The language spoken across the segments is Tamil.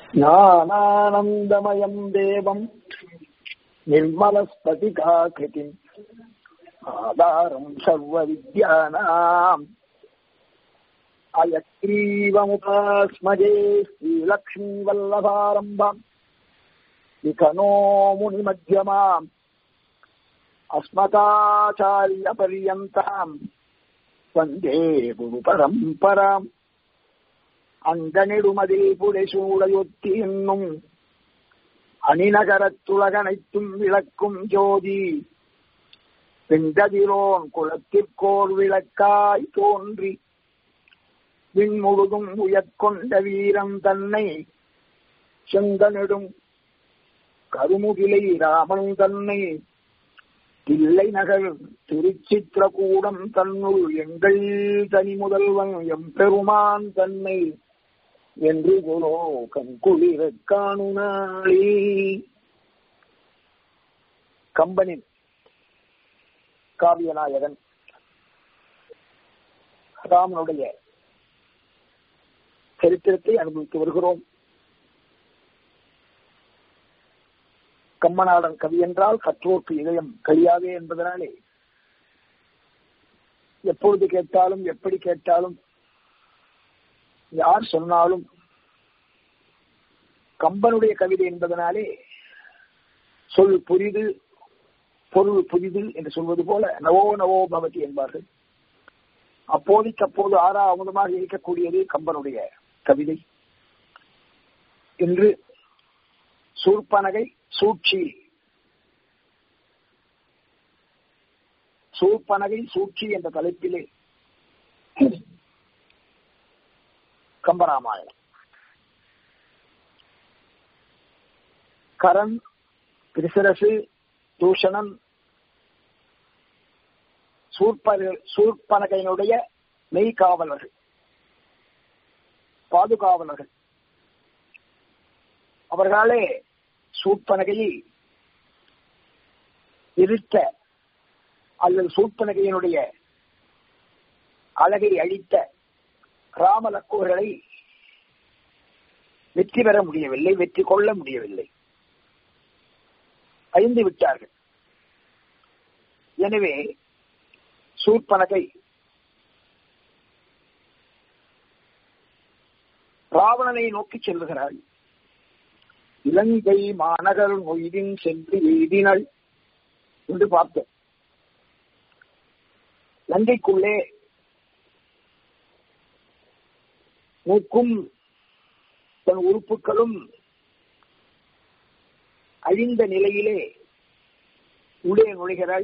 ஞானானந்தமயம் தேவம் निर्मलस्फटिकाकृतिम् आधारम् सर्वविद्यानाम् अयग्रीवमुपास्मजे श्रीलक्ष्मीवल्लभारम्भम् विकनो मुनिमध्यमाम् अस्मदाचार्यपर्यन्ताम् वन्दे गुरुपरम्पराम् அங்கனிடுமதில் புடைசூடையொத்தி என்னும் அணிநகரத்துலகனைத்தும் விளக்கும் ஜோதி வெங்கதிரோன் குளத்திற்கோர் விளக்காய் தோன்றி விண்முழுதும் உயர்கொண்ட வீரம் தன்னை செங்கனிடும் கருமுகிலை ராமன் தன்னை தில்லை நகர் திருச்சித்திரகூடம் தன்னுள் எங்கள் தனி முதல்வன் எம்பெருமான் தன்னை என்று குலோ கண்குளிர காணுனாளி கம்பனின் காவியநாயகன் ராமனுடைய சரித்திரத்தை அனுபவித்து வருகிறோம் கம்மநாடன் கவி என்றால் கற்றோர்க்கு இதயம் கழியாதே என்பதனாலே எப்பொழுது கேட்டாலும் எப்படி கேட்டாலும் யார் சொன்னாலும் கம்பனுடைய கவிதை என்பதனாலே சொல் புரிது பொருள் புரிது என்று சொல்வது போல நவோ நவோ பவதி என்பார்கள் அப்போதைக்கு அப்போது ஆறா அமுதமாக இருக்கக்கூடியது கம்பனுடைய கவிதை என்று சூர்பனகை சூழ்ச்சி சூர்பனகை சூழ்ச்சி என்ற தலைப்பிலே கம்பராமாயணம் கரண் பிரிசரசு தூஷணன் சூர்பனகையினுடைய மெய்காவலர்கள் பாதுகாவலர்கள் அவர்களாலே சூட்பனகையை இருத்த அல்லது சூட்பனகையினுடைய அழகை அழித்த ராமலக்குவர்களை வெற்றி பெற முடியவில்லை வெற்றி கொள்ள முடியவில்லை அழிந்து விட்டார்கள் எனவே சூர்பனகை ராவணனை நோக்கி செல்லுகிறாள் இலங்கை மாநகர் மொய்தின் சென்று எய்தினள் என்று பார்த்தோம் லங்கைக்குள்ளே மூக்கும் தன் உறுப்புகளும் அழிந்த நிலையிலே உள்ளே நுழைகிறாள்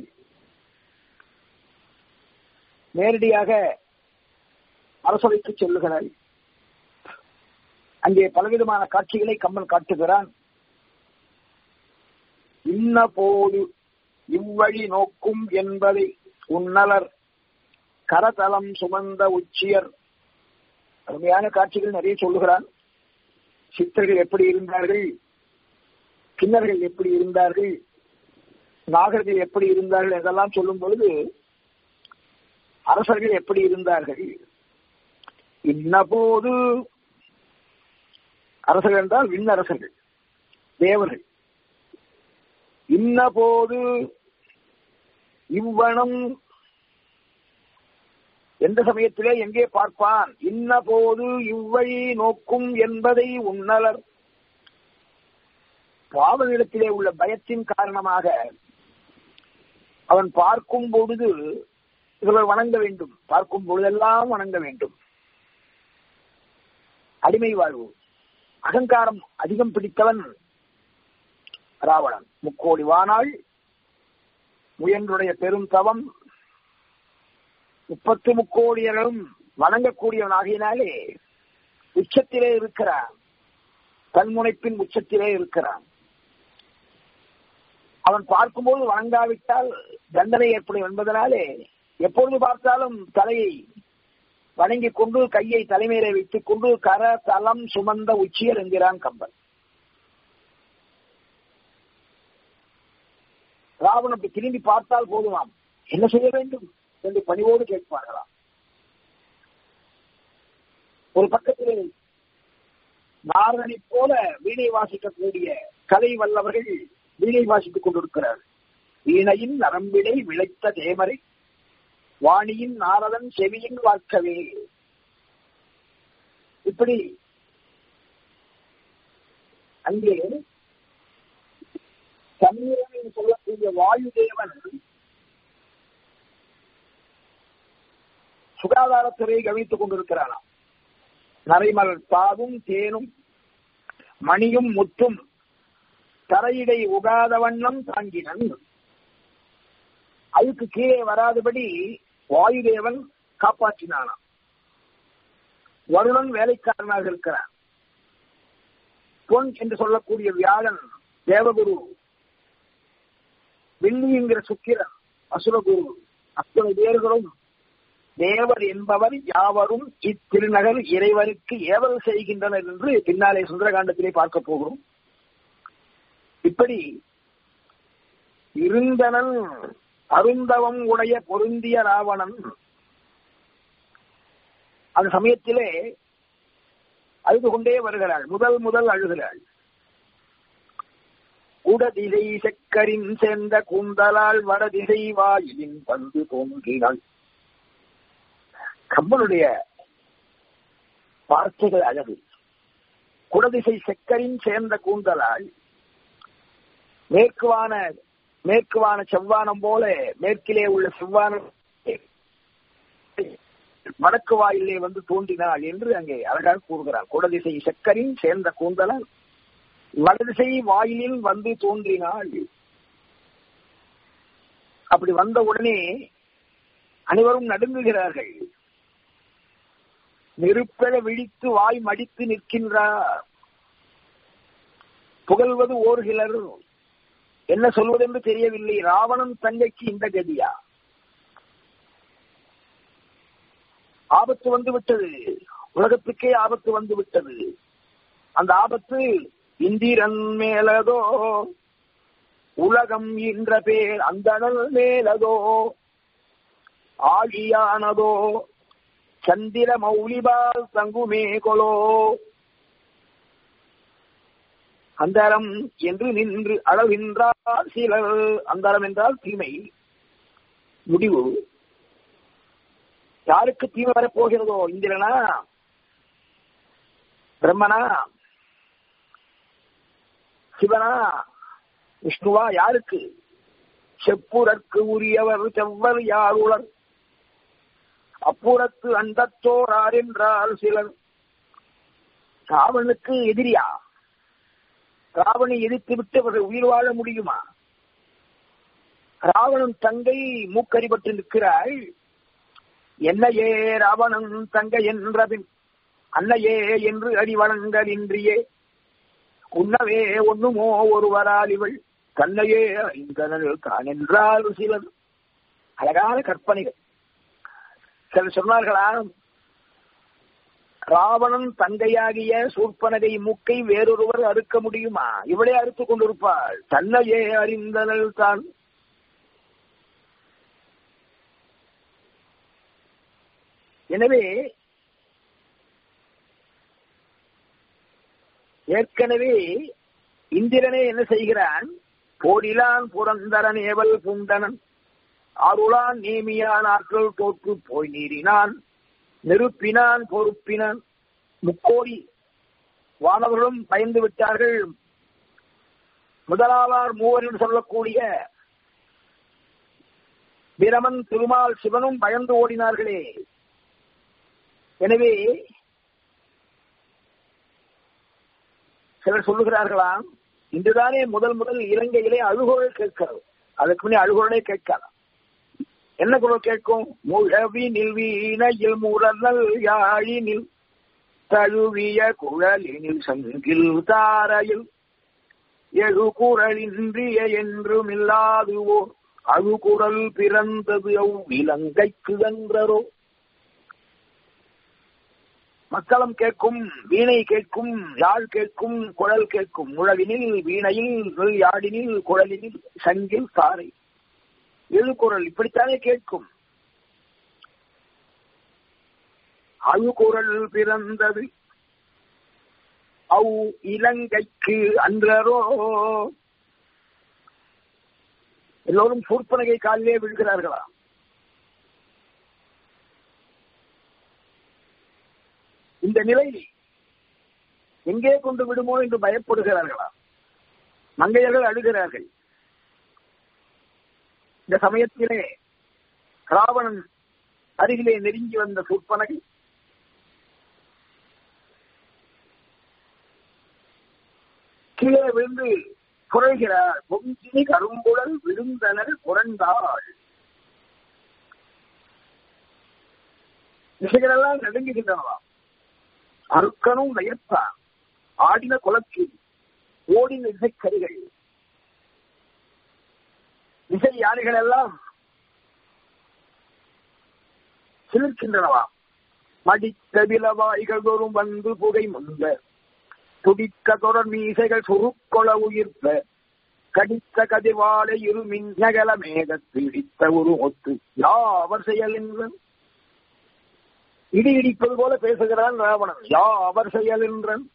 நேரடியாக அரசவைக்கு செல்லுகிறாள் அங்கே பலவிதமான காட்சிகளை கம்மன் காட்டுகிறான் இன்ன போது இவ்வழி நோக்கும் என்பதை உன்னலர் கரதலம் சுமந்த உச்சியர் அருமையான காட்சிகள் நிறைய சொல்லுகிறான் சித்தர்கள் எப்படி இருந்தார்கள் கிண்ணர்கள் எப்படி இருந்தார்கள் நாகர்கள் எப்படி இருந்தார்கள் என்றெல்லாம் சொல்லும் பொழுது அரசர்கள் எப்படி இருந்தார்கள் இன்ன போது அரசர்கள் என்றால் விண்ணரசர்கள் தேவர்கள் இன்ன போது இவ்வனம் எந்த சமயத்திலே எங்கே பார்ப்பான் இன்ன போது இவ்வழி நோக்கும் என்பதை உன்னலர் பாவனிடத்திலே உள்ள பயத்தின் காரணமாக அவன் பார்க்கும் பொழுது இவர்கள் வணங்க வேண்டும் பார்க்கும் பொழுதெல்லாம் வணங்க வேண்டும் அடிமை வாழ்வு அகங்காரம் அதிகம் பிடித்தவன் ராவணன் முக்கோடி வானாள் முயன்றுடைய பெரும் தவம் முப்பத்து முக்கோடியர்களும் வணங்கக்கூடியவன் ஆகியனாலே உச்சத்திலே இருக்கிறான் தன்முனைப்பின் உச்சத்திலே இருக்கிறான் அவன் பார்க்கும்போது வணங்காவிட்டால் தண்டனை ஏற்படும் என்பதனாலே எப்பொழுது பார்த்தாலும் தலையை வணங்கிக் கொண்டு கையை தலைமையிலே வைத்துக் கொண்டு கர தலம் சுமந்த உச்சியர் என்கிறான் கம்பன் ராவணன் திரும்பி பார்த்தால் போதுமாம் என்ன செய்ய வேண்டும் என்று பணிவோடு கேட்பார்களாம் ஒரு பக்கத்திலே நாரணனை போல வீணை வாசிக்கக்கூடிய கலை வல்லவர்கள் வீணை வாசித்துக் கொண்டிருக்கிறார் வீணையின் நரம்பிடை விளைத்த தேமரை வாணியின் நாரதன் செவியின் வார்க்கவே இப்படி அங்கே சமீரன் என்று சொல்லக்கூடிய வாயு தேவன் சுகாதாரத்துறையை கவனித்துக் கொண்டிருக்கிறாராம் நரைமலர் பாவும் தேனும் மணியும் முத்தும் தரையிடை உகாத வண்ணம் தாங்கினன் அதுக்கு கீழே வராதபடி வாயுதேவன் காப்பாற்றினானாம் வருணன் வேலைக்காரனாக இருக்கிறான் பொன் என்று சொல்லக்கூடிய வியாழன் தேவகுரு வெள்ளிங்கிற சுக்கிரன் அசுரகுரு அத்தனை பேர்களும் தேவர் என்பவர் யாவரும் இத்திருநகர் இறைவனுக்கு ஏவல் செய்கின்றனர் என்று பின்னாலே சுந்தரகாண்டத்திலே பார்க்க போகிறோம் இப்படி இருந்தனன் அருந்தவம் உடைய பொருந்திய ராவணன் அந்த சமயத்திலே அழுது கொண்டே வருகிறாள் முதல் முதல் அழுகிறாள் உடதிசை செக்கரின் சேர்ந்த கூந்தலால் வடதிசை வாயிலின் வந்து தோன்றினாள் கம்பனுடைய வார்த்தைகள் அழகு குடதிசை செக்கரின் சேர்ந்த கூந்தலால் மேற்குவான மேற்குவான செவ்வானம் போல மேற்கிலே உள்ள செவ்வானம் வடக்கு வாயிலே வந்து தோன்றினாள் என்று அங்கே அழகாக கூறுகிறார் குடதிசை செக்கரின் சேர்ந்த கூந்தலால் வடதிசை வாயிலில் வந்து தோன்றினாள் அப்படி வந்த உடனே அனைவரும் நடுங்குகிறார்கள் நெருப்பெழ விழித்து வாய் மடித்து நிற்கின்றார் புகழ்வது ஓர்கிலர் என்ன சொல்வதென்று தெரியவில்லை ராவணன் தங்கைக்கு இந்த கதியா ஆபத்து வந்து விட்டது உலகத்துக்கே ஆபத்து வந்து விட்டது அந்த ஆபத்து இந்திரன் மேலதோ உலகம் என்ற பேர் அந்தணல் மேலதோ ஆழியானதோ சந்திர மௌலிபால் தங்குமே கொலோ அந்தரம் என்று நின்று அளவின்றார் சிலர் அந்தரம் என்றால் தீமை முடிவு யாருக்கு தீமை வரப்போகிறதோ இந்திரனா பிரம்மனா சிவனா விஷ்ணுவா யாருக்கு செப்புரற்கு உரியவர் செவ்வர் யாருளர் அப்புறத்து அண்டத்தோரார் என்றால் சிலர் ராவனுக்கு எதிரியா ராவனை எதிர்த்து விட்டு அவர்கள் உயிர் வாழ முடியுமா ராவணன் தங்கை மூக்கறிபட்டு நிற்கிறாள் என்னையே ராவணன் தங்கை என்றபின் அன்னையே என்று அடி வழங்கலின்றியே உண்ணவே ஒண்ணுமோ ஒருவரால் இவள் தன்னையே ஐந்தனல் தான் என்றால் சிலர் அழகான கற்பனைகள் சிலர் சொன்னார்களா ராவணன் தங்கையாகிய சூர்பனகை மூக்கை வேறொருவர் அறுக்க முடியுமா இவளே அறுத்துக் கொண்டிருப்பாள் தன்னையே அறிந்தனல் தான் எனவே ஏற்கனவே இந்திரனே என்ன செய்கிறான் போடிலான் புரந்தரன் ஏவல் புண்டனன் அருளான் நேமியான் ஆற்றல் தோற்று போய் நீரினான் நெருப்பினான் பொறுப்பினான் முக்கோடி வானவர்களும் பயந்து விட்டார்கள் முதலாவார் மூவர் என்று சொல்லக்கூடிய பிரமன் திருமால் சிவனும் பயந்து ஓடினார்களே எனவே சிலர் சொல்லுகிறார்களாம் இன்றுதானே முதல் முதல் இலங்கையிலே அழுகுரல் கேட்கிறது அதுக்கு முன்னே அழுகுரலே கேட்கலாம் என்ன குரல் கேட்கும் முழவினில் வீணையில் முரல் யாழினில் தழுவிய குழலினில் சங்கில் தாரையில் எழு குரலின்றிய என்றும் இல்லாதுவோ அழுகுரல் பிறந்தது அவ் இலங்கைக்கு வென்றரோ மக்களம் கேட்கும் வீணை கேட்கும் யாழ் கேட்கும் குழல் கேட்கும் முழவினில் வீணையில் யாழினில் குழலினில் சங்கில் தாரை எழுக்குரல் இப்படித்தானே கேட்கும் அழுகுரல் பிறந்தது அவ் இலங்கைக்கு அன்றரோ எல்லோரும் சூர்பனகை காலிலே விழுகிறார்களா இந்த நிலை எங்கே கொண்டு விடுமோ என்று பயப்படுகிறார்களா மங்கையர்கள் அழுகிறார்கள் இந்த சமயத்திலே ராவணன் அருகிலே நெருங்கி வந்த சூர்பனகை கீழே விழுந்து குறைகிறார் பொங்கி கரும்புடல் விருந்தனர் புரண்டாள் திசைகளெல்லாம் நடுங்குகின்றனவா அருக்கனும் நயத்தான் ஆடின குலத்தில் ஓடின இசைக்கரிகள் இசை யானைகள் எல்லாம் சிலிர்க்கின்றனவா மடித்த விலவாய்கள் தோறும் வந்து புகை முந்த துடித்த தொடர் மீசைகள் சுருக்கொள உயிர்ப்ப கடித்த கதிர்வாலை இரு மின்னகல மேகத்து இடித்த ஒரு ஒத்து யாவர் செயல் என்றன் இடி இடிப்பது போல பேசுகிறான் ராவணன் யா அவர் செயல் என்றன்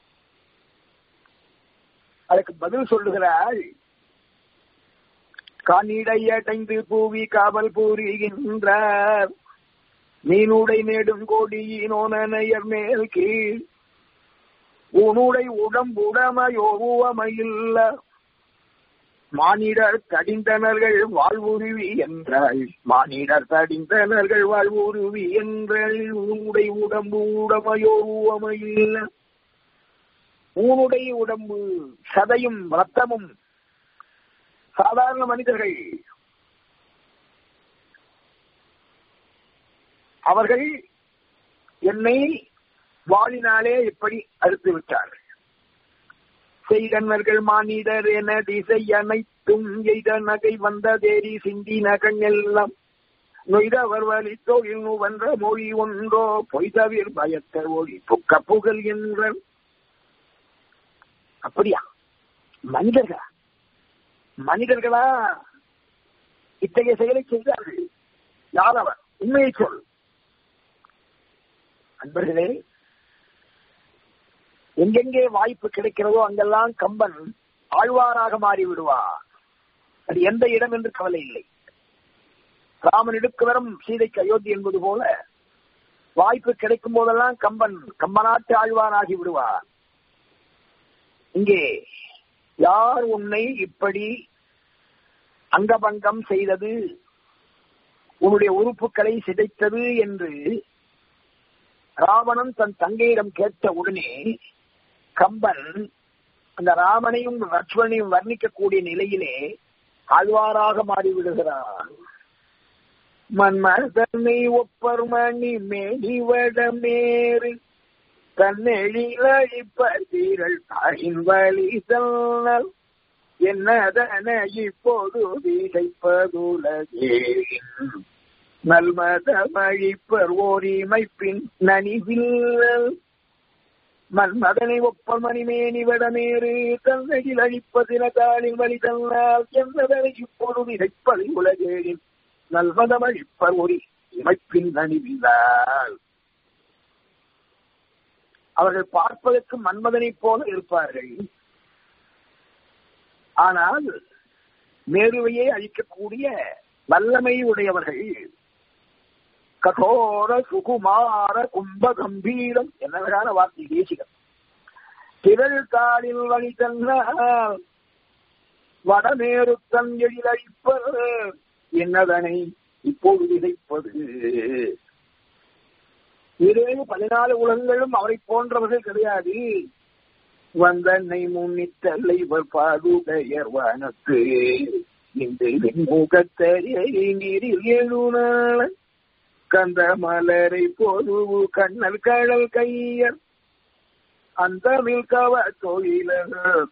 அதுக்கு பதில் சொல்லுகிறாள் காணிடையடைந்து பூவி காவல் பூரிகின்றார் மீனுடை நேடும் கோடியினோனையர் மேல் கீழ் உனுடை உடம்புடமையோ உவமையில்ல மானிடர் தடிந்தனர்கள் வாழ்வுருவி என்றாள் மானிடர் தடிந்தனர்கள் வாழ்வுருவி என்றாள் உன்னுடைய உடம்பு உடமையோ உவமையில்ல ஊனுடைய உடம்பு சதையும் ரத்தமும் சாதாரண மனிதர்கள் அவர்கள் என்னை வாழினாலே எப்படி அறுத்து விட்டார்கள் செய்தனர்கள் மானிடர் என திசை அனைத்தும் எய்த நகை வந்த தேரி சிந்தின கண்ணெல்லாம் நொய்தவர் வழி தொழில் வந்த மொழி ஒன்றோ பொய்தவிர் பயத்த ஒளி புக்க புகழ் என்ற அப்படியா மனிதர்களா மனிதர்களா இத்தகைய செயலை செய்தார்கள் யார் அவர் உண்மையை சொல் அன்பர்களே எங்கெங்கே வாய்ப்பு கிடைக்கிறதோ அங்கெல்லாம் கம்பன் ஆழ்வாராக மாறி விடுவார் அது எந்த இடம் என்று கவலை இல்லை ராமன் இடுக்குவரம் சீதைக்கு அயோத்தி என்பது போல வாய்ப்பு கிடைக்கும் போதெல்லாம் கம்பன் கம்பநாட்டு ஆழ்வாராகி விடுவார் இங்கே யார் உன்னை இப்படி அங்கபங்கம் செய்தது உன்னுடைய உறுப்புகளை சிதைத்தது என்று ராவணன் தன் தங்கையிடம் கேட்ட உடனே கம்பன் அந்த ராமனையும் லட்சுமணையும் வர்ணிக்கக்கூடிய நிலையிலே ஆழ்வாராக மாறிவிடுகிறான் மன்மதனை ஒப்பர் மணி மேடிவடமேறு தன்னெழில் அழிப்பீர்கள் தாயின் வழி சொன்னால் என்னதன இப்போது விதைப்பதுலகே நல்மதம் அழிப்பர் ஓரிமைப்பின் நனிவில் மன்மதனை ஒப்ப மணிமேனி வடமேறு தந்தையில் அழிப்பதின தாளில் வழி தன்னால் என்னதனை இப்போது விதைப்பது உலகேழின் நல்மதம் அழிப்பர் ஒரு இமைப்பின் நனிவில்லால் அவர்கள் பார்ப்பதற்கு மன்மதனைப் போல இருப்பார்கள் ஆனால் மேருவையே அழிக்கக்கூடிய வல்லமை உடையவர்கள் கठोर சுகுமார கும்ப கம்பீரம் என்னவரான வார்த்தை தேசிகம் திரள் தாளில் வழி தன்னால் வடமேறுத்தன் எழிலழிப்பர் என்னதனை இப்போது விதைப்பது வேறு பதினாலு உலகங்களும் அவரை போன்றவர்கள் கிடையாது வந்தன்னை முன்னித்தல்லை பாதுடையர் வானத்து இந்த முகத்தரை நீரில் எழுநாள் கந்த மலரை பொதுவு கண்ணல் கடல் கையர் அந்த மில்கவ தொழிலர்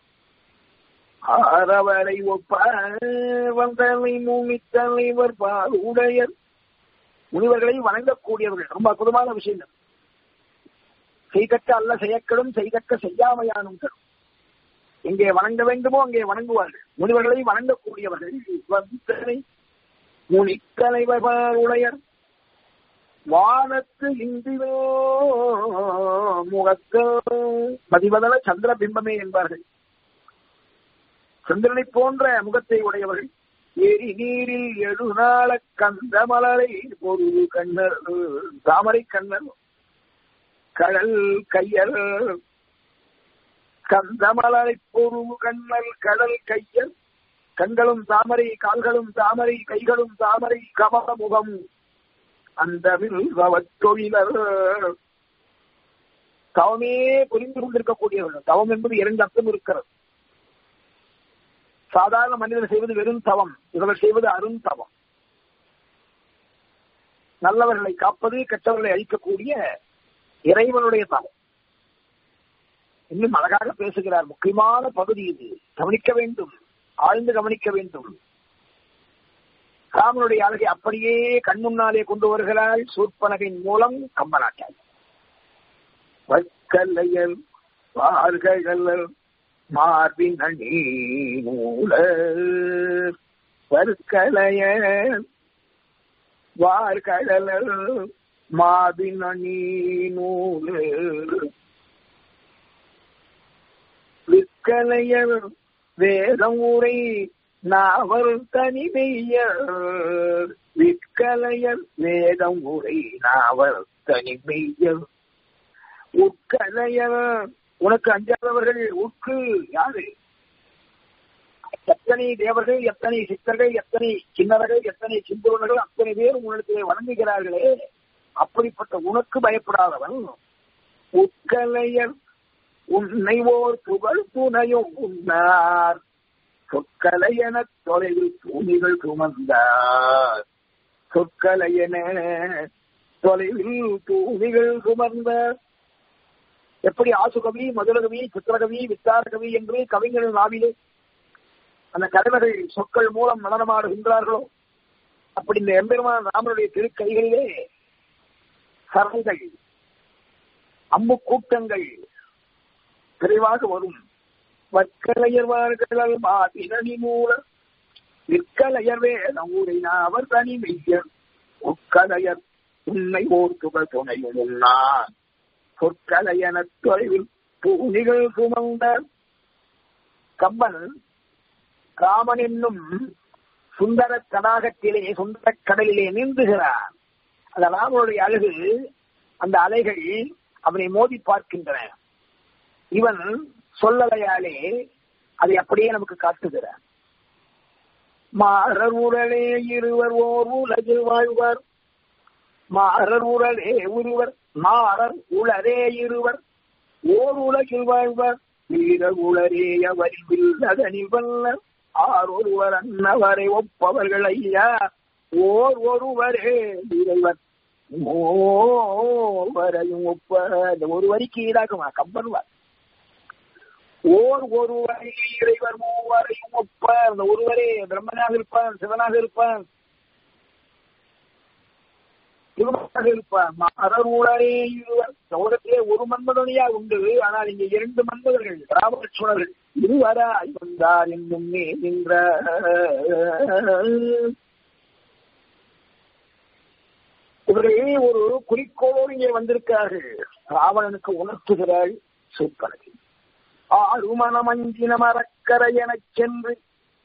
ஆரவரை ஒப்ப வந்தனை முன்னித்தலைவர் பாதுடையர் முனிவர்களை வணங்கக்கூடியவர்கள் ரொம்ப அற்புதமான விஷயங்கள் செய்தக்க அல்ல செய்யக்கடும் செய்தக்க செய்யாமையானும் கடும் எங்கே வணங்க வேண்டுமோ அங்கே வணங்குவார்கள் முனிவர்களை வணங்கக்கூடியவர்கள் வந்தனை முனித்தலைவர் உடையர் வானத்து இந்திவோ முகத்து மதிவதல சந்திர பிம்பமே என்பார்கள் சந்திரனை போன்ற முகத்தை உடையவர்கள் எரி நீரில் எழுநாள கந்த மலரை ஒரு கண்ணர் தாமரை கண்ணர் கடல் கையல் கந்த மலரை பொரு கண்ணல் கடல் கையல் கண்களும் தாமரை கால்களும் தாமரை கைகளும் தாமரை கமல முகம் அந்த தொழிலர் தவமே புரிந்து கொண்டிருக்கக்கூடியவர்கள் தவம் என்பது இரண்டு அர்த்தம் இருக்கிறது சாதாரண மனிதர் செய்வது வெறும் தவம் இவர்கள் செய்வது அருந்தவம் நல்லவர்களை காப்பது கெட்டவர்களை அழிக்கக்கூடிய இறைவனுடைய தவம் இன்னும் அழகாக பேசுகிறார் முக்கியமான பகுதி இது கவனிக்க வேண்டும் ஆழ்ந்து கவனிக்க வேண்டும் ராமனுடைய அழகை அப்படியே கண்முன்னாலே கொண்டு வருகிறாள் சூர்பனகையின் மூலம் கம்பநாட்டாள் வற்கல்லையல் வார்கள் மார்பின் அணி மூல வற்கலைய வார்கடல் மாபின் அணி நூல விற்கலையர் வேதம் உரை நாவல் தனிமையர் விற்கலையர் வேதம் உரை நாவல் தனிமையர் உட்கலையர் உனக்கு அஞ்சாதவர்கள் உட்கு யாரு எத்தனை தேவர்கள் எத்தனை சித்தர்கள் எத்தனை கிண்ணறர்கள் எத்தனை சிந்துவர்கள் அத்தனை பேர் உங்களுக்கு வணங்குகிறார்களே அப்படிப்பட்ட உனக்கு பயப்படாதவன் உட்கலையர் உன்னை ஓர் புகழ் துணையும் உன்னார் சொற்கலையென தொலைவில் தூணிகள் சுமந்தார் சொற்கலையென தொலைவில் தூணிகள் சுமந்தார் எப்படி ஆசுகவி மதுரகவி சித்திரகவி வித்தாரகவி என்று கவிஞர்கள் நாவிலே அந்த கடமைகள் சொற்கள் மூலம் நடனமாடுகின்றார்களோ அப்படி இந்த எம்பெருமான் ராமனுடைய திருக்கைகளிலே சரங்கள் அம்பு கூட்டங்கள் விரைவாக வரும் வற்கலையர்வார்கள் மாதினி மூல விற்கலையர் வேதம் ஊரினா அவர் தனி மெய்யர் உட்கலையர் உன்னை ஓர் துகள் துணையும் உண்ணார் சொற்கலையன தொலைவில் பூனிகள் சுமந்த கம்பன் ராமன் என்னும் சுந்தர தடாகத்திலே சுந்தர கடலிலே நீந்துகிறார் அந்த ராமனுடைய அழகு அந்த அலைகள் அவனை மோதி பார்க்கின்றன இவன் சொல்லலையாலே அதை அப்படியே நமக்கு காட்டுகிறார் மாறர் உரலே இருவர் ஓர் உலகில் வாழ்வர் மாறர் உரலே ஒருவர் மாறர் உளரே இருவர் ஓர் உலகில் வாழ்வர் வீரர் உளரே அவரில் வில்லதனி வல்லர் ஆர் ஒருவர் அன்னவரை ஒப்பவர்கள் ஐயா ஓர் ஒருவரே இறைவர் ஓவரையும் ஒப்ப இந்த ஒரு வரிக்கு ஈடாகுமா கம்பன்வார் ஓர் ஒருவரை இறைவர் மூவரையும் ஒப்ப அந்த ஒருவரே பிரம்மனாக இருப்பான் சிவனாக இருப்பான் சிவனாக இருப்பான் மரூழரே இருவர் சௌரத்திலே ஒரு மன்மதனையா உண்டு ஆனால் இங்க இரண்டு மன்மதர்கள் ராமலட்சுமணர்கள் இருவராய் வந்தார் என்னும் நின்ற இவர்கள் ஒரு குறிக்கோளோடு இங்கே வந்திருக்கிறார்கள் ராவணனுக்கு உணர்த்துகிறாள் சூப்பனகி ஆறுமணம் அஞ்சின மரக்கரை எனச் சென்று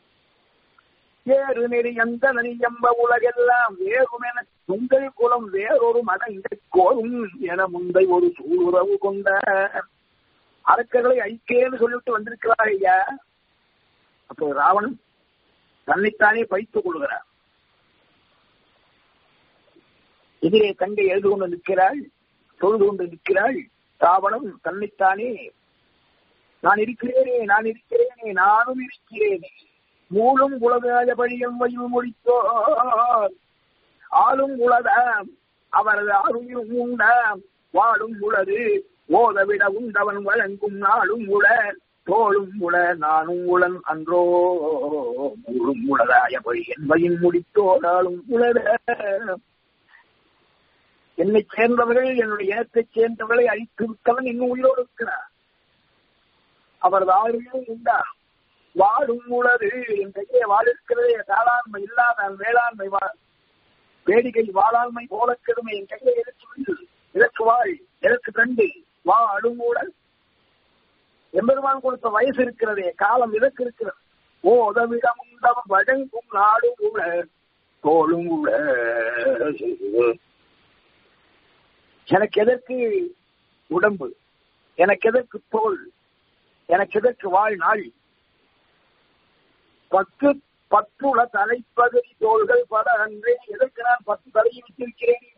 ஏறு நெறி எந்த நனியம்ப உலகெல்லாம் வேறுமென உங்கள் குலம் வேறொரு மடங்கை கோரும் என முந்தை ஒரு சூளுறவு கொண்ட அரக்கர்களை ஐக்கியன்னு சொல்லிட்டு வந்திருக்கிறார் ஐயா அப்போ ராவணன் தன்னைத்தானே பைத்துக் கொள்கிறார் எதிரே தங்கை எழுது கொண்டு நிற்கிறாள் தொழுது கொண்டு நிற்கிறாள் ராவணன் தன்னைத்தானே நான் இருக்கிறேனே நான் இருக்கிறேனே நானும் இருக்கிறேனே மூலும் உலகாய பழியம் வயும் முடித்தோர் ஆளும் உலதாம் அவரது அருளும் உண்டாம் வாழும் உளது ஓதவிட உண்டவன் வழங்கும் நாளும் உள தோளும் உள நானும் உளன் அன்றோ முழும் உலகாய பழி என்பையின் முடித்தோடாலும் உலத என்னை சேர்ந்தவர்கள் என்னுடைய இனத்தைச் சேர்ந்தவர்களை அழித்து விட்டவன் இன்னும் உயிரோடு இருக்கிறார் அவரது ஆறுகளும் உண்டா வாழும் உளது என் கையே வாழ் இருக்கிறதே தாளாண்மை இல்லாத வேளாண்மை பேடிகை வாழாண்மை போல கெடுமை என் கையை எடுத்து இதற்கு வாழ் இதற்கு கண்டு வா அடுங்கூடல் எம்பெருமான் கொடுத்த வயசு இருக்கிறதே காலம் இதற்கு இருக்கிறது ஓ உதவிடம் உண்டவ வழங்கும் நாடும் உள்ள தோளும் உள்ள எனக்கு எதற்கு உடம்பு எனக்கு எதற்கு தோல் எனக்கு எதற்கு வாழ்நாள் பத்து பத்துள தலைப்பகுதி தோள்கள் பல அன்றே எதற்கு நான் பத்து தலையை விட்டிருக்கிறேன்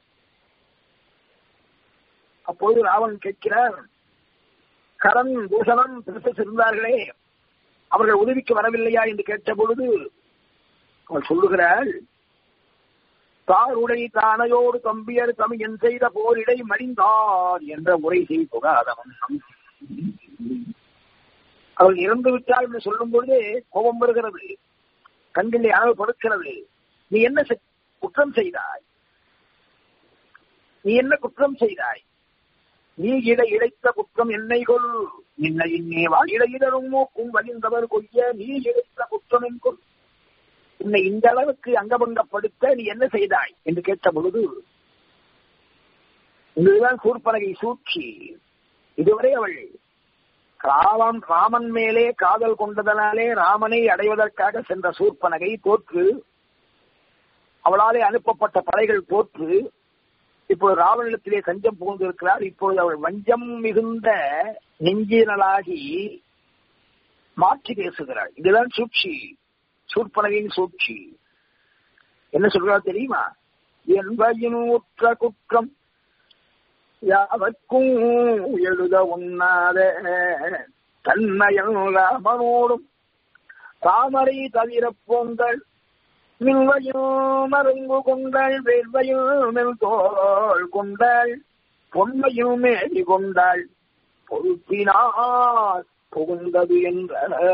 அப்போது ராவன் கேட்கிறார் கரண் பூஷணம் திருசஸ் இருந்தார்களே அவர்கள் உதவிக்கு வரவில்லையா என்று கேட்ட பொழுது அவள் சொல்லுகிறாள் தாருடை தானையோடு தம்பியர் தமிழன் செய்த போரிடை மடிந்தார் என்ற முறை செய்துகாதவன் அவள் இறந்து விட்டாள் என்று சொல்லும் பொழுதே கோபம் வருகிறது கண்களில் அளவு படுக்கிறது நீ என்ன குற்றம் செய்தாய் நீ என்ன குற்றம் செய்தாய் நீ இட இழைத்த குற்றம் என்னை கொள் நின்ன இன்னேவா இடையிடரும் மூக்கும் வலிந்தவர் கொய்ய நீ இழைத்த குற்றம் என் கொள் உன்னை இந்த அளவுக்கு அங்கபங்கப்படுத்த நீ என்ன செய்தாய் என்று கேட்ட பொழுது இதுதான் சூர்பலகை சூழ்ச்சி இதுவரை அவள் ராமன் ராமன் மேலே காதல் கொண்டதனாலே ராமனை அடைவதற்காக சென்ற சூர்பனகை தோற்று அவளாலே அனுப்பப்பட்ட படைகள் தோற்று இப்போது ராவணத்திலே சஞ்சம் புகுந்திருக்கிறார் இப்பொழுது அவள் வஞ்சம் மிகுந்த நெஞ்சினலாகி மாற்றி பேசுகிறாள் இதுதான் சூழ்ச்சி சூர்பனகையின் சூழ்ச்சி என்ன சொல்றா தெரியுமா என்பையின் உற்ற குற்றம் யாவர்க்கும் எழுத உண்ணாத தன்மையல் ராமனோடும் தாமரை தவிர போங்கள் மின்வையும் மருங்கு கொண்டாள் வேர்வையும் மெல் தோல் கொண்டாள் பொன்மையும் மேடி கொண்டாள் பொறுப்பினால் புகுந்தது என்ற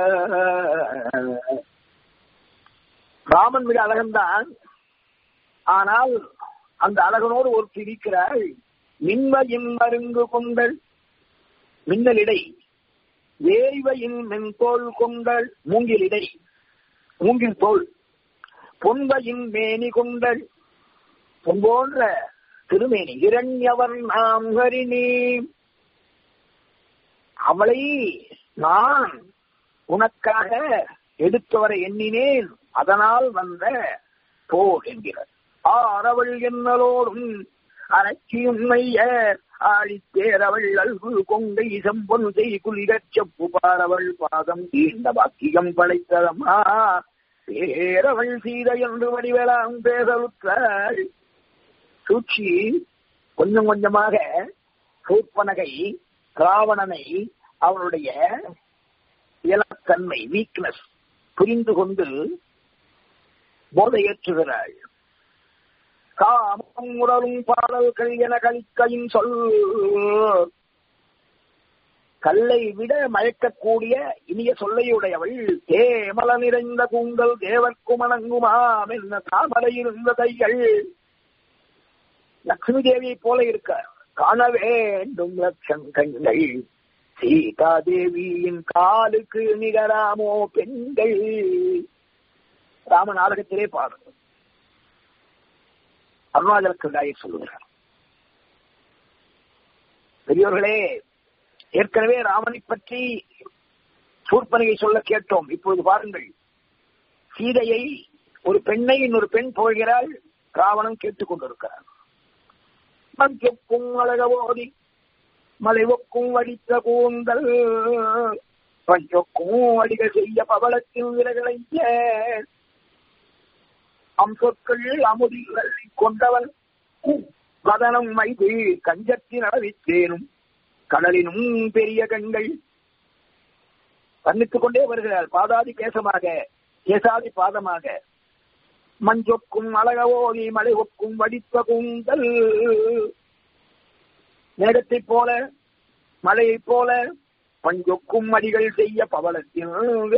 ராமன் மிக அழகன்தான் ஆனால் அந்த அழகனோடு ஒரு பிரிக்கிறாள் மின்மையின் மருங்கு கொண்டல் மின்னலிடை வேய்வையின் மென்தோல் கொண்டல் மூங்கிலிடை மூங்கில் தோல் பொன்வையின் மேனி கொண்டல் பொன் போன்ற திருமேனி இரண்யவர் நாம் ஹரிணி அவளை நான் உனக்காக எடுத்து வர எண்ணினேன் அதனால் வந்த போர் என்கிறார் ஆரவள் என்னலோடும் அரக்கியும் மைய ஆழித்தேரவள் அல்கு கொங்கை செம்பொன் செய் குளிரச் செப்பு பாரவள் பாதம் தீர்ந்த பாக்கியம் படைத்ததம்மா பேரவள் சீதை என்று வடிவலாம் பேசலுற்றாள் சூழ்ச்சி கொஞ்சம் கொஞ்சமாக சூர்பனகை ராவணனை அவனுடைய இயலத்தன்மை வீக்னஸ் புரிந்து கொண்டு போதையேற்றுகிறாள் காமம் உடலும் பாடல்கள் என கழிக்கையின் சொல் கல்லை விட மயக்கக்கூடிய இனிய சொல்லையுடையவள் தேமல நிறைந்த கூந்தல் தேவர்க்கும் அணங்குமாம் என்ன தாமரை இருந்த கைகள் லக்ஷ்மி தேவியை போல இருக்க காண வேண்டும் லட்சம் கண்கள் சீதா தேவியின் காலுக்கு நிகராமோ பெண்கள் ராம நாடகத்திலே பாடு அருணாச்சலக்கண்டாயை சொல்லுகிறார் பெரியோர்களே ஏற்கனவே ராமனை பற்றி சூர்பனையை சொல்ல கேட்டோம் இப்பொழுது பாருங்கள் சீதையை ஒரு பெண்ணை இன்னொரு பெண் போகிறாள் ராவணன் கேட்டுக் கொண்டிருக்கிறார் மஞ்சக்கும் அழகவோதி மலைவக்கும் வடித்த கூந்தல் பஞ்சொக்கும் அடிகள் செய்ய பவளத்தின் விலகலைய அம்சொற்கள் அமுதிகள் கொண்டவன் கதனம் மைது கஞ்சத்தின் அளவித்தேனும் கடலினும் பெரிய கண்கள் வர்ணித்துக் கொண்டே வருகிறார் பாதாதி கேசமாக கேசாதி பாதமாக மஞ்சொக்கும் அழகவோதி மலை ஒக்கும் வடித்த கூந்தல் மேகத்தைப் போல மழையைப் போல பஞ்சொக்கும் அடிகள் செய்ய பவளத்தின்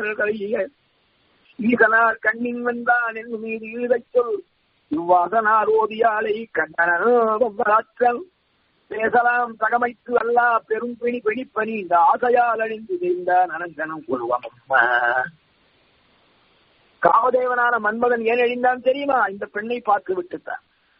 ஈசனார் கண்ணின் வந்தான் என்று மீது ஈழச் சொல் இவ்வாசனார் ஓதியாலை கண்ணனாற்றல் பேசலாம் தகமைத்து அல்லா பெரும் பிணி பிணிப்பனி இந்த ஆசையால் அழிந்து தெரிந்தான் அனந்தனம் கொள்வம் காமதேவனான மன்மதன் ஏன் எழுந்தான் தெரியுமா இந்த பெண்ணை பார்த்து விட்டுத்தான்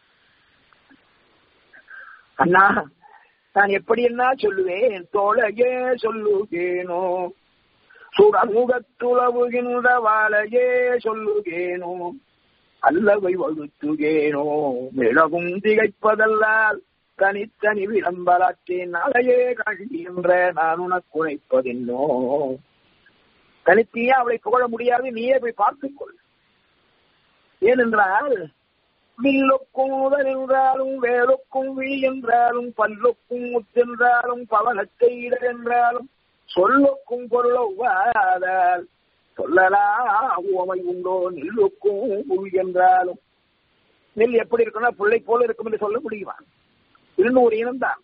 அண்ணா நான் எப்படி என்ன சொல்லுவேன் தோழையே சொல்லுகேனோ சுடமுகத்துளவுகின்ற வாழையே சொல்லுகேனோ அல்லவை வகுத்துகேனோ மிளகும் திகைப்பதல்லால் தனித்தனி விளம்பராற்றேன் நாளையே காண்கின்ற நான் உனக்கு உழைப்பதென்னோ தனித்தையே அவளை புகழ முடியாது நீயே போய் பார்த்துக்கொள் ஏனென்றால் வில்லுக்கும் முதல் என்றாலும் வேலுக்கும் விழி என்றாலும் பல்லுக்கும் முத்தென்றாலும் பவனத்தை இடர் என்றாலும் சொல்லுக்கும் பொருளவாதால் சொல்லலா உவமை உண்டோ நெல்லுக்கும் புல் என்றாலும் நெல் எப்படி இருக்குன்னா பிள்ளை போல இருக்கும் என்று சொல்ல முடியுமா இன்னும் ஒரு இனம்தான்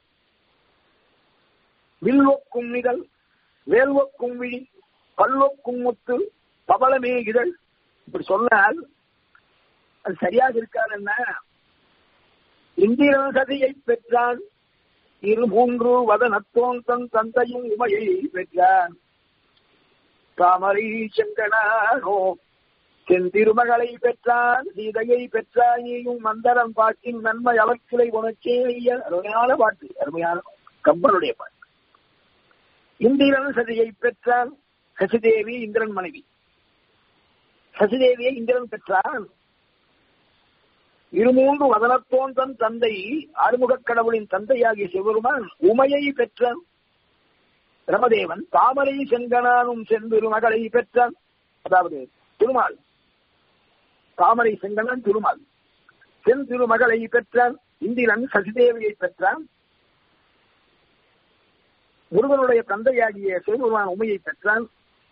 வில்வக்கும் நிகழ் வேல்வக்கும் விழி பல்வக்கும் முத்து பவளமே இதழ் இப்படி சொன்னால் அது சரியாக இருக்காது என்ன இந்திரன் சதியை பெற்றான் இரு மூன்று வதனத்தோன் தன் தந்தையும் உமையை பெற்றான் தாமரை செங்கனானோ செந்திருமகளை பெற்றான் சீதையை பெற்றாயும் மந்தரம் பாட்டின் நன்மை அவர்களை உனக்கே ஐயா அருமையான பாட்டு அருமையான கம்பனுடைய பாட்டு இந்திரன் சதியை பெற்றான் சசிதேவி இந்திரன் மனைவி சசிதேவியை இந்திரன் பெற்றான் இருமூன்று வதனத்தோன் தன் தந்தை ஆறுமுகக் கடவுளின் தந்தையாகிய சிவருமான் உமையை பெற்றான் பிரமதேவன் தாமரை செங்கனானும் செந்திரு மகளை பெற்றான் அதாவது திருமால் தாமரை செங்கனான் திருமால் செந்திரு மகளை பெற்றான் இந்திரன் சசிதேவியை பெற்றான் முருகனுடைய தந்தையாகிய சிவபெருமான் உமையை பெற்றான்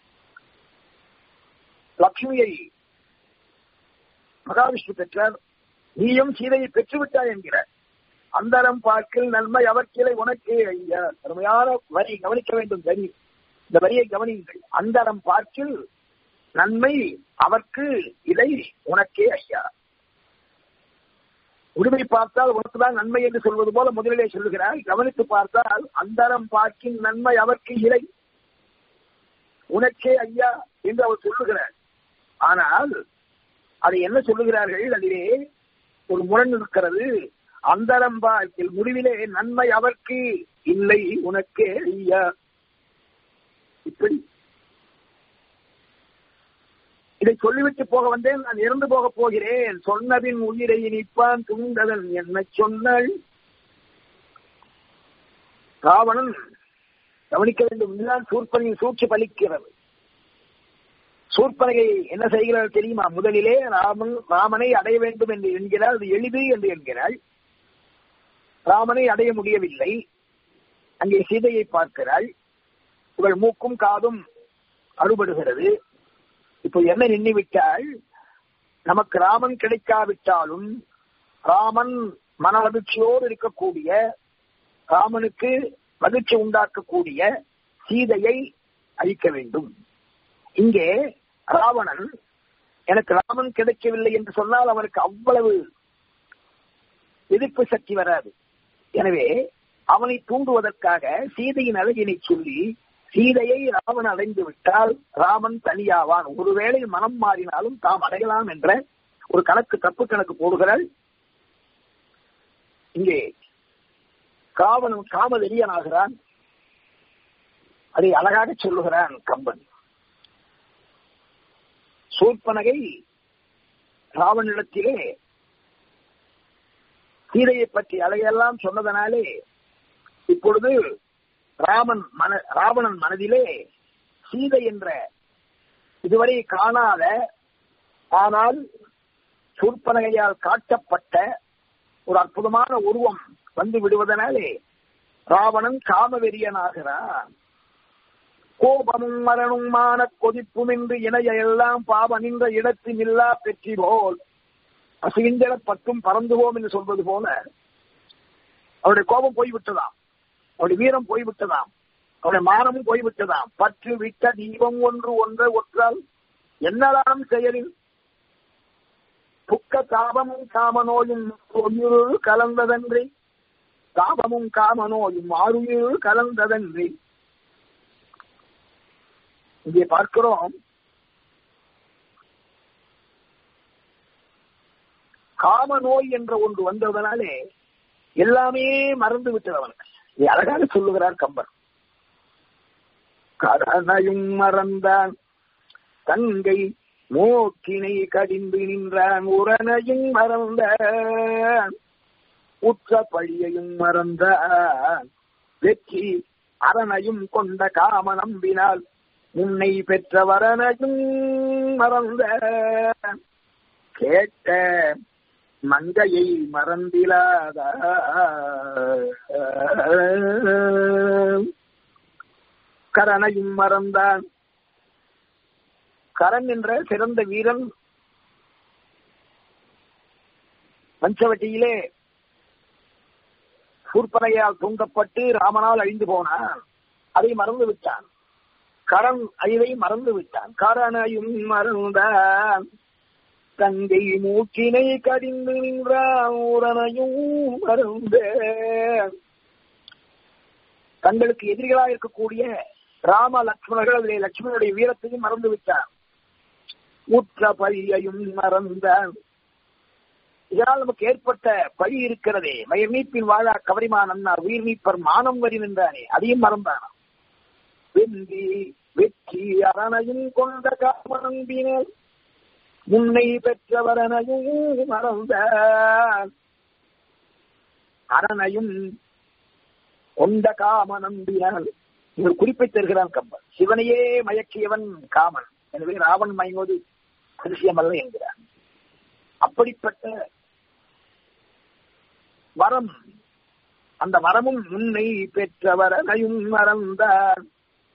லட்சுமியை மகாவிஷ்ணு பெற்றார் நீயும் சீதையை பெற்றுவிட்டாய் என்கிறார் அந்தரம் பார்க்கில் நன்மை அவர்கிளை உனக்கே ஐயா அருமையான வரி கவனிக்க வேண்டும் வரி இந்த வரியை கவனியுங்கள் அந்தரம் பார்க்கில் நன்மை அவர்க்கு இதை உனக்கே ஐயா உரிமை பார்த்தால் உனக்குதான் நன்மை என்று சொல்வது போல முதலிலே சொல்லுகிறார் கவனித்து பார்த்தால் அந்தரம் பார்க்கின் நன்மை அவர்க்கு இலை உனக்கே ஐயா என்று அவர் சொல்லுகிறார் ஆனால் அதை என்ன சொல்லுகிறார்கள் அதிலே ஒரு முரண் இருக்கிறது அந்தரம்பாக்கில் முடிவிலே நன்மை அவர்க்கு இல்லை உனக்கே ஐயா இப்படி இதை சொல்லிவிட்டு போக வந்தேன் நான் இறந்து போக போகிறேன் சொன்னதின் உயிரை நிற்பான் துண்டதன் என்ன சொன்னாள் ராவணன் கவனிக்க வேண்டும் இதுதான் சூர்பனின் சூழ்ச்சி பலிக்கிறது சூர்பனகை என்ன செய்கிறாள் தெரியுமா முதலிலே ராமன் ராமனை அடைய வேண்டும் என்று என்கிறாள் அது எளிது என்று என்கிறாள் ராமனை அடைய முடியவில்லை அங்கே சீதையை பார்க்கிறாள் இவள் மூக்கும் காதும் அறுபடுகிறது இப்போ என்ன நின்றுவிட்டால் நமக்கு ராமன் கிடைக்காவிட்டாலும் ராமன் மன மகிழ்ச்சியோடு இருக்கக்கூடிய ராமனுக்கு மகிழ்ச்சி உண்டாக்கக்கூடிய சீதையை அழிக்க வேண்டும் இங்கே ராவணன் எனக்கு ராமன் கிடைக்கவில்லை என்று சொன்னால் அவனுக்கு அவ்வளவு எதிர்ப்பு சக்தி வராது எனவே அவனை தூண்டுவதற்காக சீதையின் அழகினை சொல்லி சீதையை ராமன் அடைந்து விட்டால் ராமன் தனியாவான் ஒருவேளை மனம் மாறினாலும் தாம் அடையலாம் என்ற ஒரு கணக்கு தப்பு கணக்கு போடுகிறாள் இங்கே காவலன் காமவெறியனாகிறான் அதை அழகாக சொல்லுகிறான் கம்பன் சூர்பனகை ராவனிடத்திலே சீதையை பற்றி அழகையெல்லாம் சொன்னதனாலே இப்பொழுது ராமன் மன ராவணன் மனதிலே சீதை என்ற இதுவரை காணாத ஆனால் சூர்பனகையால் காட்டப்பட்ட ஒரு அற்புதமான உருவம் வந்து விடுவதனாலே ராவணன் காமவெறியனாகிறான் கோபமும் மரணும் மான கொதிப்பும் என்று இணைய எல்லாம் பாவ நின்ற இடத்தில் இல்லா பெற்றி போல் அசுகின்ற பத்தும் பறந்துவோம் என்று சொல்வது போல அவருடைய கோபம் போய்விட்டதாம் அவருடைய வீரம் போய்விட்டதாம் அவருடைய மானமும் போய்விட்டதாம் பற்று விட்ட தீபம் ஒன்று ஒன்றை ஒற்றால் என்னலாம் செயலில் புக்க தாபமும் காமநோயும் ஒன்றுரு கலந்ததன்றி தாபமும் காமநோயும் ஆறுயிரு கலந்ததன்றி இங்கே பார்க்கிறோம் காம நோய் என்ற ஒன்று வந்ததனாலே எல்லாமே மறந்து விட்டது அவனுக்கு இதை அழகாக சொல்லுகிறார் கம்பர் கடனையும் மறந்தான் தங்கை மோக்கினை கடிந்து நின்றான் உரனையும் மறந்தான் உற்ற பழியையும் மறந்தான் வெற்றி அரணையும் கொண்ட காம நம்பினால் முன்னை பெற்ற வரனையும் மறந்த கேட்ட மங்கையை மறந்திலாத கரணையும் மறந்தான் கரண் என்ற சிறந்த வீரன் பஞ்சவட்டியிலே சூர்பனையால் தூங்கப்பட்டு ராமனால் அழிந்து போனான் அதை மறந்து விட்டான் கரண் அழிவை மறந்து விட்டான் கரணையும் மறந்தான் தங்கை மூக்கினை கடிந்து நின்றான் ஊரனையும் மறந்த தங்களுக்கு எதிரிகளாக இருக்கக்கூடிய ராம லட்சுமணர்கள் அதிலே லட்சுமணனுடைய வீரத்தையும் மறந்து விட்டான் உற்ற பழியையும் மறந்தான் இதனால் நமக்கு ஏற்பட்ட பழி இருக்கிறதே மயிர் நீப்பின் வாழா கவரிமான் அண்ணார் உயிர் நீப்பர் மானம் வரி நின்றானே அதையும் மறந்தான் வெந்தி வெற்றி அரணையும் கொண்ட காமனம்பினர் முன்னை பெற்றவரனையும் மறந்த அரணையும் கொண்ட காம நம்பினால் இவர் குறிப்பை தருகிறான் கம்பன் சிவனையே மயக்கியவன் காமன் எனவே ராவன் மயங்குவது அதிசயமல்ல என்கிறார் அப்படிப்பட்ட வரம் அந்த வரமும் முன்னை பெற்றவரனையும் மறந்தார்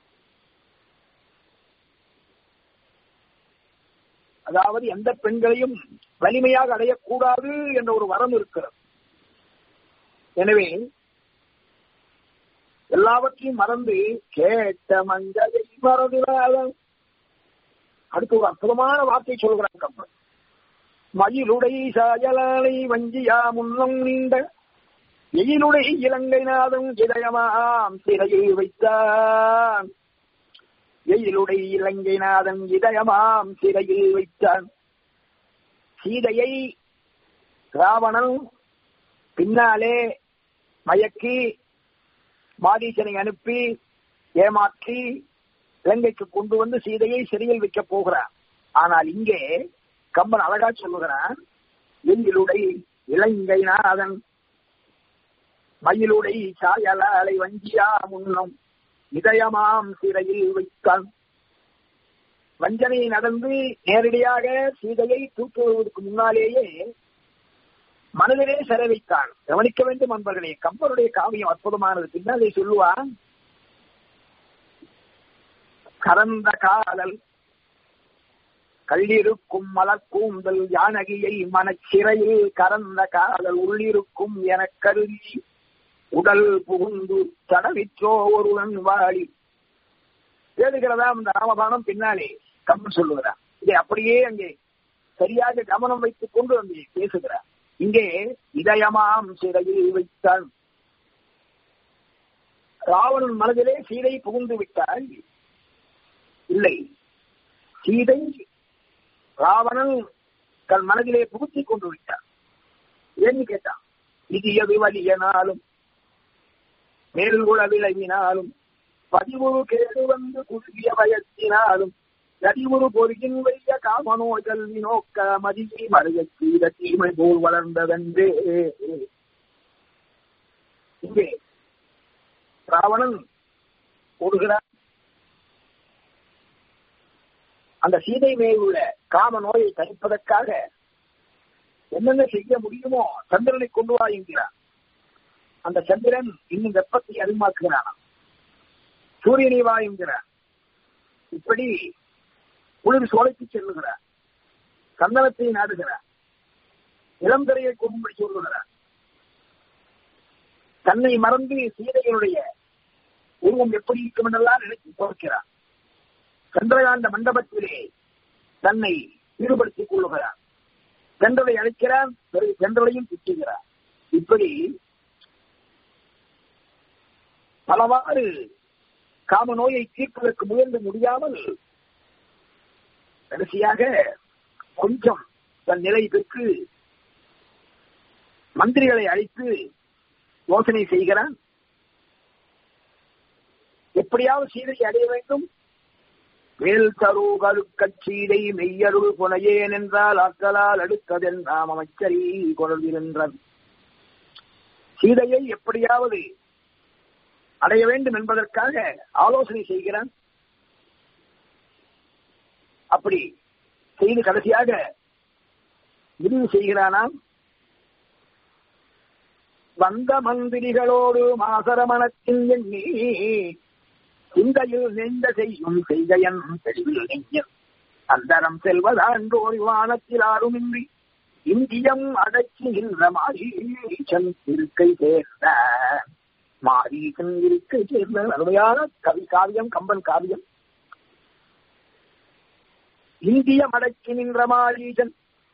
அதாவது எந்த பெண்களையும் வலிமையாக அடையக்கூடாது என்ற ஒரு வரம் இருக்கிறது எனவே எல்லாவற்றையும் மறந்து கேட்ட மஞ்சளை மறந்துடாதன் அடுத்து ஒரு அற்புதமான வார்த்தை சொல்கிறான் கம்பன் மயிலுடை சாயலாலை வஞ்சியா முன்னம் நீண்ட எயிலுடை இலங்கை நாதம் இதயமாம் சிறையில் வைத்தான் எயிலுடை இலங்கை நாதன் இதயமாம் சிறையில் வைத்தான் சீதையை ராவணன் பின்னாலே மயக்கி மாரீசனை அனுப்பி ஏமாற்றி இலங்கைக்கு கொண்டு வந்து சீதையை சிறையில் வைக்க போகிறான் ஆனால் இங்கே கம்பன் அழகா சொல்லுகிறான் எங்கிலுடை இலங்கை நாதன் மயிலுடை சாயலாலை வஞ்சியா முன்னம் இதயமாம் சிறையில் வைத்தான் வஞ்சனை நடந்து நேரடியாக சீதையை தூக்குவதற்கு முன்னாலேயே மனதிலே சிறை வைத்தான் கவனிக்க வேண்டும் அன்பர்களே கம்பனுடைய காவியம் அற்புதமானது பின்னாலே சொல்லுவான் கறந்த காதல் கள்ளிருக்கும் மலர்கூந்தல் யானகியை மனச்சிறையில் கறந்த காதல் உள்ளிருக்கும் எனக் கருதி உடல் புகுந்து தடவிற்றோ ஒருவன் வாழி தேடுகிறதா அந்த ராமபானம் பின்னாலே கம்பன் சொல்லுகிறார் இதை அப்படியே அங்கே சரியாக கவனம் வைத்துக் கொண்டு அங்கே பேசுகிறார் இங்கே இதயமாம் சிறையில் வைத்தான் ராவணன் மனதிலே சீதை புகுந்து விட்டால் இல்லை சீதை ராவணன் தன் மனதிலே புகுத்தி கொண்டு விட்டான் ஏன்னு கேட்டான் நிதியது வலியனாலும் மேல்குள விளைவினாலும் பதிவுறு கேடு வந்து குறுகிய பயத்தினாலும் கதிவுறு பொறுகின் வைய காமனோ கல்வி நோக்க மதியை மறைய செய்த தீமை போல் வளர்ந்ததென்றே இங்கே ராவணன் ஓடுகிறான் அந்த சீதை மேல் உள்ள காம நோயை தணிப்பதற்காக என்னென்ன செய்ய முடியுமோ சந்திரனை கொண்டு வா என்கிறான் அந்த சந்திரன் இன்னும் வெப்பத்தை அதிகமாக்குகிறான் சூரியனை வா என்கிறான் இப்படி குளிர் சோலைக்கு செல்லுகிறார் சந்தனத்தை நாடுகிறார் இளந்தரையை கொண்டுபடி சொல்லுகிறார் தன்னை மறந்து சீதையனுடைய உருவம் எப்படி இருக்கும் என்றெல்லாம் நினைத்து பார்க்கிறார் சந்திரகாந்த மண்டபத்திலே தன்னை ஈடுபடுத்திக் கொள்ளுகிறார் சென்றலை அழைக்கிறான் பிறகு சென்றலையும் திட்டுகிறார் இப்படி பலவாறு காம நோயை தீர்ப்பதற்கு முயன்று முடியாமல் கடைசியாக கொஞ்சம் தன் நிலை பெற்று மந்திரிகளை அழைத்து யோசனை செய்கிறான் எப்படியாவது சீதையை அடைய வேண்டும் வேல் தருகரு கச்சீதை மெய்யருள் புனையேன் என்றால் ஆக்கலால் அடுத்ததென் நாம் அமைச்சரி கொள்கின்றான் சீதையை எப்படியாவது அடைய வேண்டும் என்பதற்காக ஆலோசனை செய்கிறான் அப்படி செய்து கடைசியாக முடிவு செய்கிறானாம் வந்த மந்திரிகளோடு மாசரமணத்தின் எண்ணி சிந்தையில் நெய்ந்த செய்யும் செய்கையன் தெளிவில் நெஞ்சன் அந்தரம் செல்வதான்றோர் வானத்தில் ஆறுமின்றி இந்தியம் அடக்கி நின்ற மாரீசன் இருக்கை சேர்ந்த மாரீசன் இருக்கை சேர்ந்த அருமையான கவி காவியம் கம்பன் காவியம் இந்தியம் அடக்கி நின்ற மாரீசன்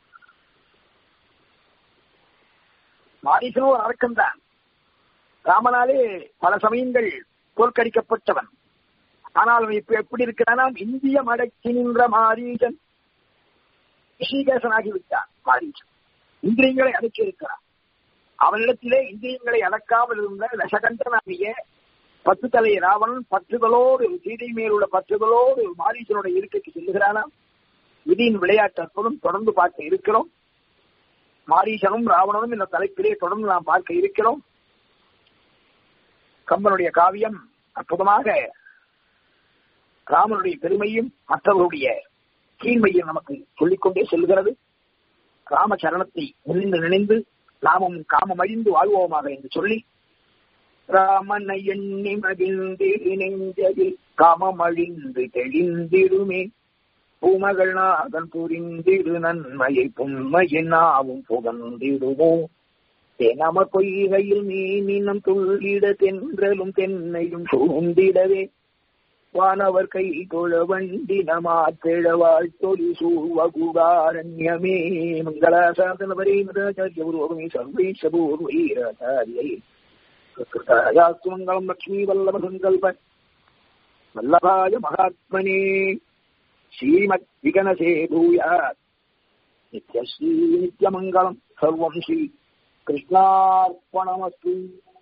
மாரீசனும் ஒரு அரக்கம்தான் ராமனாலே பல சமயங்கள் தோற்கடிக்கப்பட்டவன் ஆனால் அவன் இப்ப எப்படி இருக்கிறானா இந்தியம் அடக்கி நின்ற மாரீசன் ரிஷிகேசன் ஆகிவிட்டான் மாரீசன் இந்திரியங்களை அடக்கி இருக்கிறான் அவனிடத்திலே இந்திரியங்களை அடக்காமல் இருந்த ரசகண்டனாகிய பத்து தலை ராவணன் பற்றுதலோடு சீதை மேலுள்ள பற்றுதலோடு மாரீசனுடைய இருக்கைக்கு செல்லுகிறானாம் விதியின் விளையாட்டு அற்புதம் தொடர்ந்து பார்க்க இருக்கிறோம் மாரீசனும் ராவணனும் இந்த தலைப்பிலே தொடர்ந்து நாம் பார்க்க இருக்கிறோம் கம்பனுடைய காவியம் அற்புதமாக ராமனுடைய பெருமையும் மற்றவர்களுடைய கீழ்மையும் நமக்கு சொல்லிக்கொண்டே செல்கிறது ராம சரணத்தை நினைந்து நினைந்து நாமும் காமம் அழிந்து வாழ்வோமாக என்று சொல்லி ராமனை எண்ணி மகிழ்ந்திரு நெஞ்சதில் காமம் அழிந்து தெளிந்திருமே பூமகள் நாதன் புரிந்திடு நன்மையை புண்மையின் நாவும் புகழ்ந்திடுமோ தெனம பொய்கையில் மீனினம் துள்ளிட தென்றலும் தென்னையும் சூழ்ந்திடவே வானவர் கை தொழ வண்டினமா திழவாள் தொலி சூவகுகாரண்யமே மங்களாசாசன பரேமதாச்சாரிய பூர்வமே சர்வேஷ பூர்வீராச்சாரியை கிருதாயாஸ்து மங்களம் லக்ஷ்மீ வல்லப சங்கல்ப வல்லபாய மகாத்மனே ஸ்ரீமத் விகனசே பூயாத் நித்யஸ்ரீ நித்யமங்கலம் சர்வம் ஸ்ரீ कृष्णार्पणमस्तु